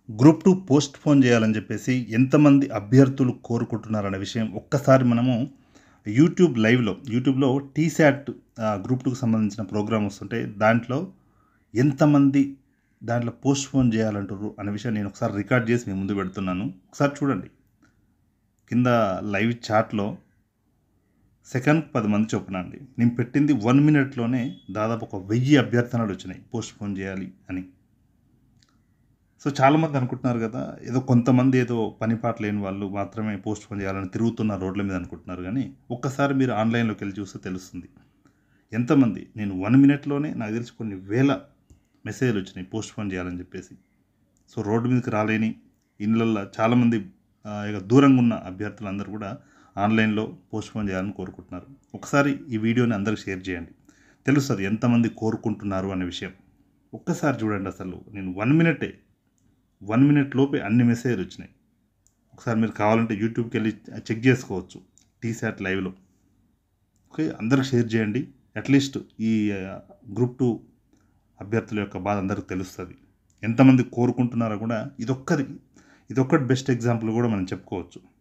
group two post phone చేయాలని చెప్పేసి ఎంతమంది అభ్యర్థులు కోరుకుంటున్నారనే విషయం ఒక్కసారి మనము యూట్యూబ్ లైవ్లో యూట్యూబ్లో టీశాట్ గ్రూప్ టూకి సంబంధించిన ప్రోగ్రామ్ వస్తుంటే దాంట్లో ఎంతమంది దాంట్లో పోస్ట్ పోన్ చేయాలంటారు అనే విషయం నేను ఒకసారి రికార్డ్ చేసి మీ ముందు పెడుతున్నాను ఒకసారి చూడండి కింద లైవ్ చాట్లో సెకండ్ పది మంది చొప్పున అండి నేను పెట్టింది వన్ మినిట్లోనే దాదాపు ఒక వెయ్యి అభ్యర్థనలు వచ్చినాయి పోస్ట్ పోన్ చేయాలి అని సో చాలామంది అనుకుంటున్నారు కదా ఏదో కొంతమంది ఏదో పని పాట లేని వాళ్ళు మాత్రమే పోస్ట్ పోన్ చేయాలని తిరుగుతున్న రోడ్ల మీద అనుకుంటున్నారు కానీ ఒక్కసారి మీరు ఆన్లైన్లోకి వెళ్ళి చూస్తే తెలుస్తుంది ఎంతమంది నేను వన్ మినిట్లోనే నాకు తెలిసి కొన్ని వేల మెసేజ్లు వచ్చినాయి పోస్ట్ పోన్ చేయాలని చెప్పేసి సో రోడ్డు మీదకి రాలేని ఇళ్ళల్లో చాలామంది ఆ, ఇక దూరంగా ఉన్న అభ్యర్థులందరూ కూడా ఆన్లైన్లో పోస్ట్ పోన్ చేయాలని కోరుకుంటున్నారు ఒకసారి ఈ వీడియోని అందరికి షేర్ చేయండి తెలుస్తుంది ఎంతమంది కోరుకుంటున్నారు అనే విషయం ఒక్కసారి చూడండి అసలు నేను వన్ మినిటే వన్ మినిట్ లోపే అన్ని మెసేజ్లు వచ్చినాయి ఒకసారి మీరు కావాలంటే యూట్యూబ్కి వెళ్ళి చెక్ చేసుకోవచ్చు టీశాట్ లైవ్లో ఓకే అందరికి షేర్ చేయండి అట్లీస్ట్ ఈ గ్రూప్ టూ అభ్యర్థుల యొక్క బాధ అందరికి తెలుస్తుంది ఎంతమంది కోరుకుంటున్నారో కూడా ఇదొక్కది ఇదొక్కటి బెస్ట్ ఎగ్జాంపుల్ కూడా మనం చెప్పుకోవచ్చు